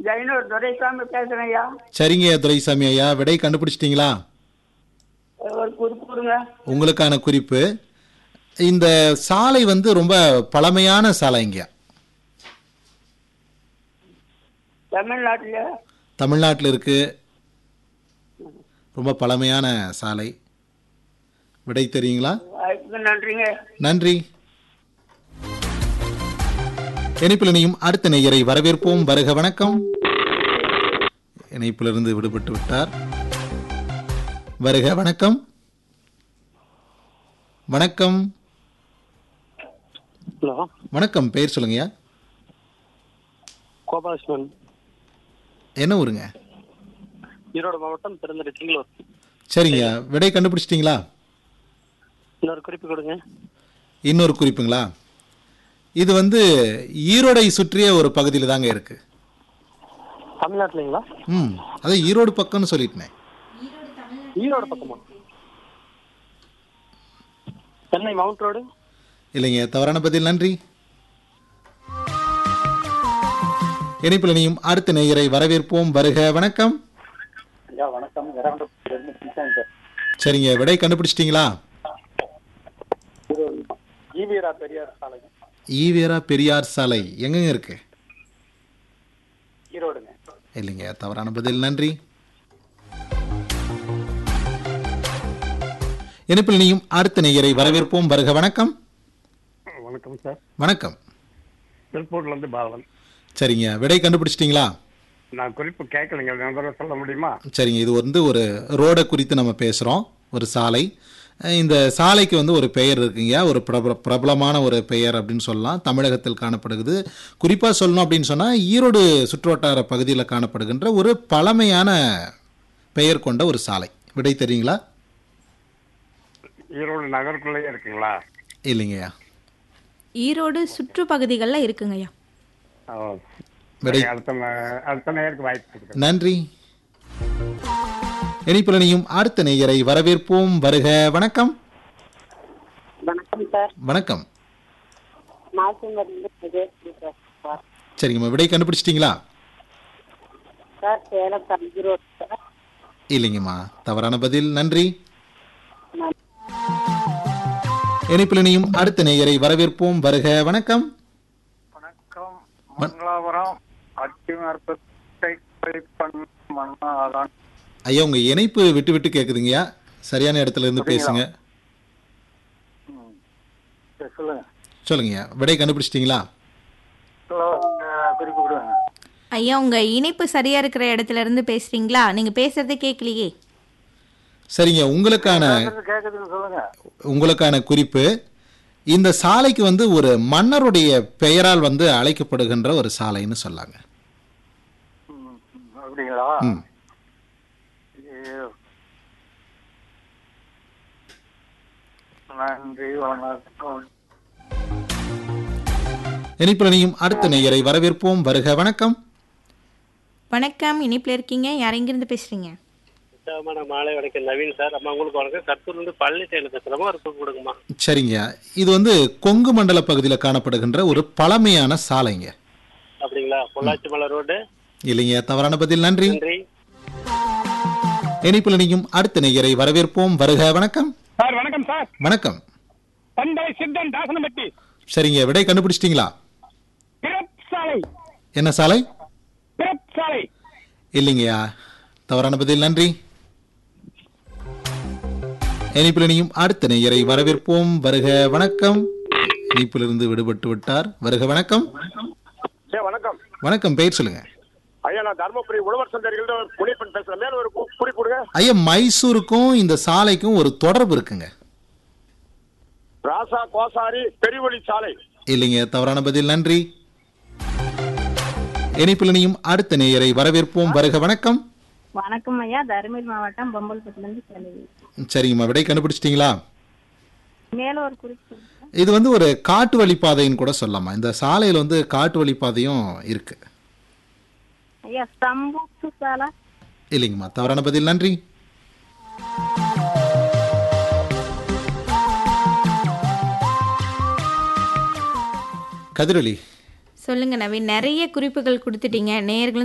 ஜெயனூர் துரைசாமி பேசுறேன் ஐயா சரிங்க துரைசாமி ஐயா விடை கண்டுபிடிச்சிட்டிங்களா ஒரு குறிப்பு கொடுங்க உங்களுக்கான குறிப்பு இந்த சாலை வந்து ரொம்ப பழமையான சாலைங்க தமிழ்நாட்டில் தமிழ்நாட்டில் இருக்கு ரொம்ப பழமையான சாலை விடை தெரியுங்களா வாய்ப்புக்கு நன்றிங்க நன்றி இணைப்பில் இணையும் அடுத்த நேயரை வரவேற்போம் வருக வணக்கம் இணைப்பிலிருந்து விடுபட்டு விட்டார் வருக வணக்கம் வணக்கம் ஹலோ வணக்கம் பெயர் சொல்லுங்கய்யா கோபாலகிருஷ்ணன் என்ன ஊருங்க ஈரோடு மாவட்டம் பெருந்தடை சிங்களூர் சரிங்க விடை கண்டுபிடிச்சிட்டிங்களா இன்னொரு குறிப்பு கொடுங்க இன்னொரு குறிப்புங்களா இது வந்து ஈரோடை சுற்றிய ஒரு பகுதியில் தாங்க இருக்கு தமிழ்நாட்டுலங்களா ம் அதான் ஈரோடு பக்கம்னு சொல்லிட்டேனே ஈரோடு பக்கமா சென்னை மவுண்ட் ரோடு இல்லைங்க தவறான பதில் நன்றி இணைப்பில் இணையும் அடுத்த நேயரை வரவேற்போம் வருக வணக்கம் ஐயா வணக்கம் இறந்து சரிங்க விடை கண்டுபிடிச்சிட்டிங்களா ஈவீரா பெரியார் சாலை ஈவேரா பெரியார் சாலை எங்கங்க இருக்கு ஈரோடுங்க இல்லைங்க தவறான பதில் நன்றி இணைப்பில் இணையும் அடுத்த நேயரை வரவேற்போம் வருக வணக்கம் வணக்கம் சார் வணக்கம் திருப்பூர்லேருந்து பாலன் சரிங்க விடை கண்டுபிடிச்சிட்டிங்களா நான் குறிப்பு கேட்கலைங்க நம்பர் சொல்ல முடியுமா சரிங்க இது வந்து ஒரு ரோடை குறித்து நம்ம பேசுகிறோம் ஒரு சாலை அஹ் இந்த சாலைக்கு வந்து ஒரு பெயர் இருக்குங்க ஒரு பிரபல பிரபலமான ஒரு பெயர் அப்படின்னு சொல்லலாம் தமிழகத்தில் காணப்படுகிறது குறிப்பாக சொல்லணும் அப்படின்னு சொன்னால் ஈரோடு சுற்றுவட்டார பகுதியில் காணப்படுகின்ற ஒரு பழமையான பெயர் கொண்ட ஒரு சாலை விடை தெரியுங்களா ஈரோடு நகருக்குள்ளேயே இருக்குங்களா இல்லைங்கய்யா ஈரோடு சுற்றுப்பகுதிகளில் இருக்குங்கய்யா விடை அடுத்த அடுத்த நேருக்கு வாய்ப்பு கொடுக்குறேன் நன்றி இணைப்பில் இணையும் அடுத்த நேயரை வரவேற்போம் வருக வணக்கம் வணக்கம் சார் வணக்கம் மாசிமருந்து பேசுகிறேன் சார் சரிங்கம்மா விடை கண்டுபிடிச்சிட்டிங்களா சார் சேலம் தம்பி ரோட் சார் இல்லைங்கம்மா தவறான பதில் நன்றி இணைப்பில் இணையும் அடுத்த நேயரை வரவேற்போம் வருக வணக்கம் வணக்கம் மங்களாபுரம் அத்திமர்பத்தை மன்னாதான் ஐயா உங்க இணைப்பு விட்டு விட்டு கேக்குதுங்கய்யா சரியான இடத்துல இருந்து பேசுங்க சரி, சொல்லுங்க சொல்லுங்கய்யா விடை கண்டுபிடிச்சிட்டிங்களா ஹலோ குறிப்பு கொடுங்க ஐயா உங்கள் இணைப்பு சரியாக இருக்கிற இடத்துல இருந்து பேசுகிறீங்களா நீங்கள் பேசுகிறதே கேட்கலையே சரிங்க உங்களுக்கான கேட்குதுன்னு சொல்லுங்க உங்களுக்கான குறிப்பு இந்த சாலைக்கு வந்து ஒரு மன்னருடைய பெயரால் வந்து அழைக்கப்படுகின்ற ஒரு சாலைன்னு சொல்லாங்க ம், ம், அப்படிங்களா ம் ஐயோ. நன்றி வணக்கம் இணைப்பில் இணையும் அடுத்த நேயரை வரவேற்போம் வருக வணக்கம் வணக்கம் இணைப்பில் இருக்கீங்க யார் எங்கேருந்து பேசுகிறீங்க உற்சாகமான மாலை வணக்கம் நவீன் சார் அம்மா உங்களுக்கு வணக்கம் கத்தூர்லேருந்து பழனி சைடில் பேசுகிறோமா ஒரு குறிப்பு கொடுங்கம்மா சரிங்க இது வந்து கொங்கு மண்டல பகுதியில் காணப்படுகின்ற ஒரு பழமையான சாலைங்க அப்படிங்களா பொள்ளாச்சி மலை ரோடு இல்லைங்க தவறான பதில் நன்றி நன்றி இணைப்பில் இணையும் அடுத்த நேயரை வரவேற்போம் வருக வணக்கம் சார் வணக்கம் சார் வணக்கம் தந்தை சித்தன் தாசனப்பட்டி சரிங்க விடை கண்டுபிடிச்சிட்டிங்களா பிறப் சாலை என்ன சாலை பிறப் சாலை இல்லைங்கய்யா தவறான பதில் நன்றி இணைப்பில் இணையும் அடுத்த நேயரை வரவேற்போம் வருக வணக்கம் இணைப்பிலிருந்து விடுபட்டு விட்டார் வருக வணக்கம் சரி வணக்கம் வணக்கம் பெயர் சொல்லுங்க ஐயா நான் தர்மபுரி உழவர் சந்தைகள் முனிப்பன் பேசுறேன் மேல ஒரு கு- குறிப்பு கொடுங்க ஐயா மைசூருக்கும் இந்த சாலைக்கும் ஒரு தொடர்பு இருக்குங்க ராசா கோசாரி பெரியவழி சாலை இல்லைங்க தவறான பதில் நன்றி இணைப்பில் இணையும் அடுத்த நேயரை வரவேற்போம் வருக வணக்கம் வணக்கம் ஐயா தருமபுரி மாவட்டம் பொம்பல்பட்டிலேருந்து செல்வி சரிங்கம்மா விடை கண்டுபிடிச்சிட்டிங்களா மேல ஒரு குறிப்பு சொல்லுங்க. இது வந்து ஒரு காட்டு வழிப்பாதைன்னு கூட சொல்லலாமா இந்த சாலையில் வந்து காட்டு வழிப்பாதையும் இருக்கு ஐயா சம்பூத்து சாலா இல்லைங்கம்மா தவறான பதில் நன்றி கதிரொலி சொல்லுங்க நவீன் நிறைய குறிப்புகள் கொடுத்துட்டீங்க நேயர்களும்